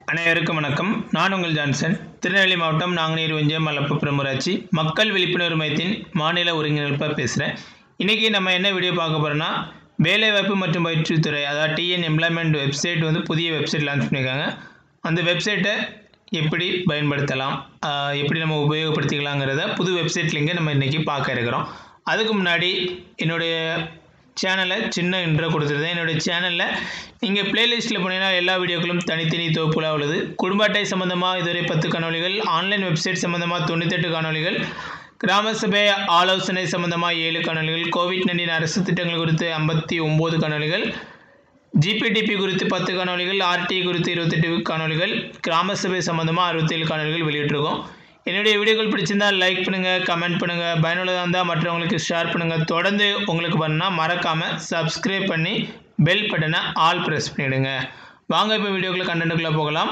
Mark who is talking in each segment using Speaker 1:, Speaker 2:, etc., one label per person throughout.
Speaker 1: அனைவருக்கும் வணக்கம் நான் உங்கள் ஜான்சன் திருநெல்வேலி மாவட்டம் நாங்குநேரி ஒன்றியம் மலப்புப்புறம் ஊராட்சி மக்கள் விழிப்புணர்வு மையத்தின் மாநில ஒருங்கிணைப்பாக பேசுகிறேன் இன்றைக்கி நம்ம என்ன வீடியோ பார்க்க போகிறோன்னா வேலைவாய்ப்பு மற்றும் பயிற்சித்துறை அதாவது டிஎன் எம்ப்ளாய்மெண்ட் வெப்சைட் வந்து புதிய வெப்சைட் லான்ச் பண்ணியிருக்காங்க அந்த வெப்சைட்டை எப்படி பயன்படுத்தலாம் ஆஹ் எப்படி நம்ம உபயோகப்படுத்திக்கலாங்கிறத புது வெப்சைட் லிங்கை நம்ம இன்றைக்கி பார்க்க இருக்கிறோம் அதுக்கு முன்னாடி என்னுடைய சேனலை சின்ன இன்ட்ரோ கொடுத்துருந்தேன் என்னுடைய சேனலில் நீங்கள் பிளேலிஸ்ட்டில் போனீங்கன்னா எல்லா வீடியோக்களும் தனித்தனி தொகுப்புலாக உள்ளது குடும்ப அட்டை சம்மந்தமாக இதுவரை பத்து காணொளிகள் ஆன்லைன் வெப்சைட் சம்மந்தமாக தொண்ணூத்தெட்டு காணொளிகள் கிராம சபை ஆலோசனை சம்மந்தமாக ஏழு காணொளிகள் கோவிட் நைன்டீன் அரசு திட்டங்கள் குறித்து ஐம்பத்தி ஒம்பது காணொளிகள் ஜிபிடிபி குறித்து பத்து காணொளிகள் ஆர்டி குறித்து இருபத்தெட்டு காணொளிகள் கிராம சபை சம்மந்தமாக அறுபத்தேழு காணொளிகள் வெளியிட்டிருக்கோம் என்னுடைய வீடியோக்கள் பிடிச்சிருந்தால் லைக் பண்ணுங்கள் கமெண்ட் பண்ணுங்கள் பயனுள்ளதாக இருந்தால் மற்றவங்களுக்கு ஷேர் பண்ணுங்கள் தொடர்ந்து உங்களுக்கு பண்ணால் மறக்காமல் சப்ஸ்கிரைப் பண்ணி பெல் பட்டனை ஆல் ப்ரெஸ் பண்ணிவிடுங்க வாங்க இப்போ வீடியோக்குள்ள கண்டென்ட்டுக்குள்ளே போகலாம்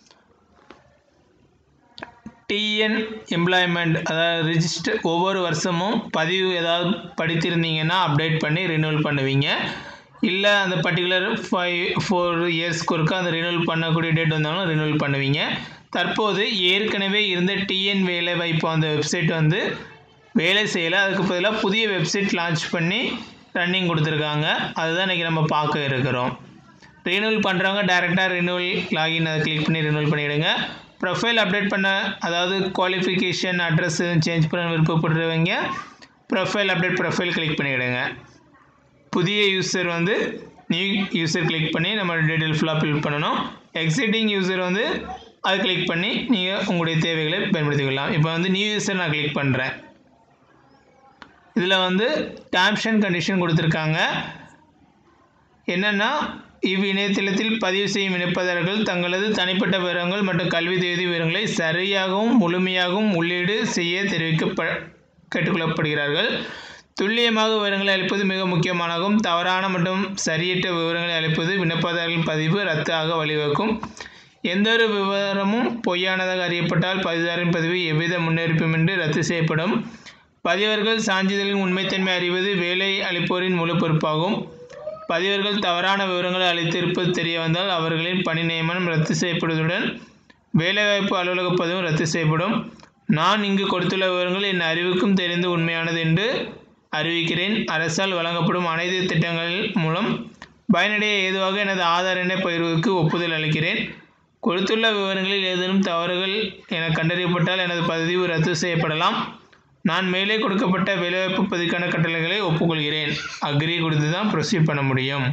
Speaker 1: டிஎன் எம்ப்ளாய்மெண்ட் அதாவது ரிஜிஸ்டர் ஒவ்வொரு வருஷமும் பதிவு ஏதாவது படித்திருந்தீங்கன்னா அப்டேட் பண்ணி ரினியூவல் பண்ணுவீங்க இல்லை அந்த பர்டிகுலர் ஃபைவ் ஃபோர் இயர்ஸ்க்கு ஒருக்கா அந்த ரினியூவல் பண்ணக்கூடிய டேட் வந்தாலும் ரினியூவல் பண்ணுவீங்க தற்போது ஏற்கனவே இருந்த டிஎன் வேலை வாய்ப்பு அந்த வெப்சைட் வந்து வேலை செய்யலை அதுக்கு பதிலாக புதிய வெப்சைட் லான்ச் பண்ணி ரன்னிங் கொடுத்துருக்காங்க அதுதான் இன்றைக்கி நம்ம பார்க்க இருக்கிறோம் ரினியூவல் பண்ணுறவங்க டேரெக்டாக ரினியூவல் லாகின் அதை கிளிக் பண்ணி ரினியூவல் பண்ணிவிடுங்க ப்ரொஃபைல் அப்டேட் பண்ண அதாவது குவாலிஃபிகேஷன் அட்ரஸ் சேஞ்ச் பண்ண விருப்பப்படுறவங்க ப்ரொஃபைல் அப்டேட் ப்ரொஃபைல் கிளிக் பண்ணிவிடுங்க புதிய யூசர் வந்து நியூ யூசர் கிளிக் பண்ணி நம்ம டீட்டெயில் ஃபுல்லாக ஃபில் பண்ணணும் எக்ஸிட்டிங் யூசர் வந்து அதை கிளிக் பண்ணி நீங்கள் உங்களுடைய தேவைகளை பயன்படுத்திக்கலாம் இப்போ வந்து நியூ யூசர் நான் கிளிக் பண்ணுறேன் இதில் வந்து டேர்ம்ஸ் அண்ட் கண்டிஷன் கொடுத்துருக்காங்க என்னென்னா இவ் இணையதளத்தில் பதிவு செய்யும் இணைப்பதாரர்கள் தங்களது தனிப்பட்ட விவரங்கள் மற்றும் கல்வி தேதி விவரங்களை சரியாகவும் முழுமையாகவும் உள்ளீடு செய்ய தெரிவிக்கப்ப கேட்டுக்கொள்ளப்படுகிறார்கள் துல்லியமாக விவரங்களை அளிப்பது மிக முக்கியமானதாகும் தவறான மற்றும் சரியற்ற விவரங்களை அளிப்பது விண்ணப்பதாரர்கள் பதிவு ரத்தாக வழிவகுக்கும் எந்தொரு விவரமும் பொய்யானதாக அறியப்பட்டால் பதிவுதாரின் பதிவு எவ்வித முன்னெடுப்புமின்றி ரத்து செய்யப்படும் பதிவர்கள் சான்றிதழின் உண்மைத்தன்மை அறிவது வேலை அளிப்போரின் முழு பொறுப்பாகும் பதிவர்கள் தவறான விவரங்களை அளித்திருப்பது தெரிய வந்தால் அவர்களின் பணி நியமனம் ரத்து செய்யப்படுவதுடன் வேலைவாய்ப்பு அலுவலக பதிவும் ரத்து செய்யப்படும் நான் இங்கு கொடுத்துள்ள விவரங்கள் என் அறிவுக்கும் தெரிந்து உண்மையானது என்று அறிவிக்கிறேன் அரசால் வழங்கப்படும் அனைத்து திட்டங்கள் மூலம் பயனடைய ஏதுவாக எனது ஆதார் எண்ணை பகிர்வுக்கு ஒப்புதல் அளிக்கிறேன் கொடுத்துள்ள விவரங்களில் ஏதேனும் தவறுகள் என கண்டறியப்பட்டால் எனது பதிவு ரத்து செய்யப்படலாம் நான் மேலே கொடுக்கப்பட்ட வேலைவாய்ப்பு பதிவுக்கான கட்டளைகளை ஒப்புக்கொள்கிறேன் அக்ரி கொடுத்து தான் ப்ரொசீட் பண்ண முடியும்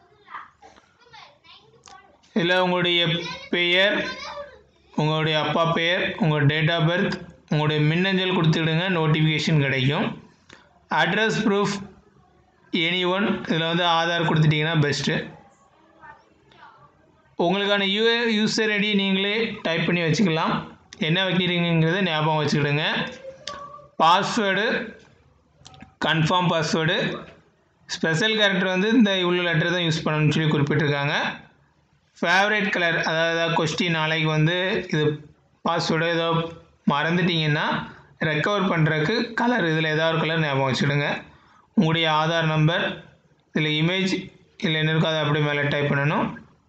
Speaker 1: இதில் உங்களுடைய பெயர் உங்களுடைய அப்பா பெயர் உங்கள் டேட் ஆஃப் பர்த் உங்களுடைய மின்னஞ்சல் கொடுத்துடுங்க நோட்டிஃபிகேஷன் கிடைக்கும் அட்ரஸ் ப்ரூஃப் எனி ஒன் இதில் வந்து ஆதார் கொடுத்துட்டிங்கன்னா பெஸ்ட்டு உங்களுக்கான யூ யூசர் ஐடி நீங்களே டைப் பண்ணி வச்சுக்கலாம் என்ன வைக்கிறீங்கிறத ஞாபகம் வச்சுக்கிடுங்க password confirm password special character வந்து இந்த இவ்வளோ லெட்டர் தான் யூஸ் பண்ணணும்னு சொல்லி குறிப்பிட்டிருக்காங்க ஃபேவரேட் கலர் அதாவது கொஸ்டின் நாளைக்கு வந்து இது பாஸ்வேர்டு ஏதோ மறந்துட்டிங்கன்னா ரெக்கவர் பண்ணுறதுக்கு கலர் இதில் ஏதாவது ஒரு கலர் ஞாபகம் வச்சுடுங்க உங்களுடைய ஆதார் நம்பர் இதில் இமேஜ் இல்லை என்ன இருக்கோ அதை அப்படியே மேலே டைப் பண்ணணும்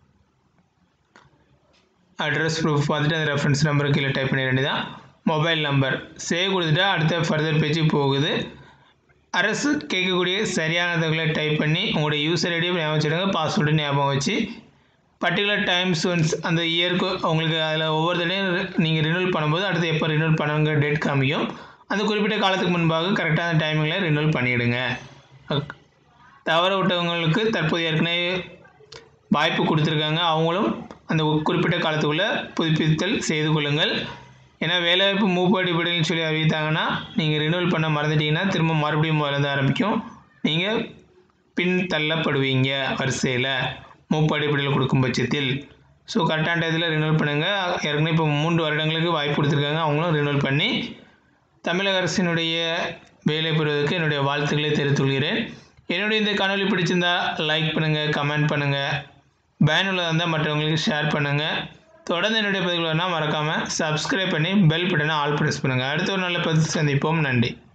Speaker 1: அட்ரஸ் ப்ரூஃப் பார்த்துட்டு அந்த ரெஃபரன்ஸ் நம்பருக்கு கீழே டைப் பண்ண வேண்டியதான் மொபைல் நம்பர் சேவ் கொடுத்துட்டா அடுத்த ஃபர்தர் பேஜ் போகுது அரசு கேட்கக்கூடிய சரியானதுகளை டைப் பண்ணி உங்களுடைய யூசர் ஐடியை ஞாபகம் வச்சுடுங்க பாஸ்வேர்டு ஞாபகம் வச்சு பர்டிகுலர் டைம்ஸ் ஒன்ஸ் அந்த இயருக்கு உங்களுக்கு அதில் ஒவ்வொரு தடையும் நீங்கள் ரினியூல் பண்ணும்போது அடுத்து எப்போ ரினியூல் பண்ணுங்கிற டேட் காமிக்கும் அந்த குறிப்பிட்ட காலத்துக்கு முன்பாக கரெக்டான டைமிங்கில் ரினியூல் பண்ணிவிடுங்க தவற விட்டவங்களுக்கு தற்போது ஏற்கனவே வாய்ப்பு கொடுத்துருக்காங்க அவங்களும் அந்த குறிப்பிட்ட காலத்துக்குள்ளே புதுப்பித்தல் செய்து கொள்ளுங்கள் ஏன்னா வேலைவாய்ப்பு மூப்பு அடிப்படையில் சொல்லி அறிவித்தாங்கன்னா நீங்கள் ரினியூவல் பண்ண மறந்துட்டீங்கன்னா திரும்ப மறுபடியும் முதல்ல ஆரம்பிக்கும் நீங்கள் பின் தள்ளப்படுவீங்க வரிசையில் மூப்பு அடிப்படையில் கொடுக்கும் பட்சத்தில் ஸோ கரெக்டான இதில் ரினியூவல் பண்ணுங்கள் ஏற்கனவே இப்போ மூன்று வருடங்களுக்கு வாய்ப்பு கொடுத்துருக்காங்க அவங்களும் ரினியூவல் பண்ணி தமிழக அரசினுடைய வேலை பெறுவதற்கு என்னுடைய வாழ்த்துக்களை தெரிவித்துக்கொள்கிறேன் என்னுடைய இந்த காணொலி பிடிச்சிருந்தா லைக் பண்ணுங்கள் கமெண்ட் பண்ணுங்கள் பயனுள்ளதாக இருந்தால் மற்றவங்களுக்கு ஷேர் பண்ணுங்கள் தொடர்ந்து என்னுடைய பதிவுகள்னா மறக்காமல் சப்ஸ்கிரைப் பண்ணி பெல் பட்டனை ஆல் ப்ரெஸ் பண்ணுங்கள் அடுத்த ஒரு நல்ல பதிவு சந்திப்போம் நன்றி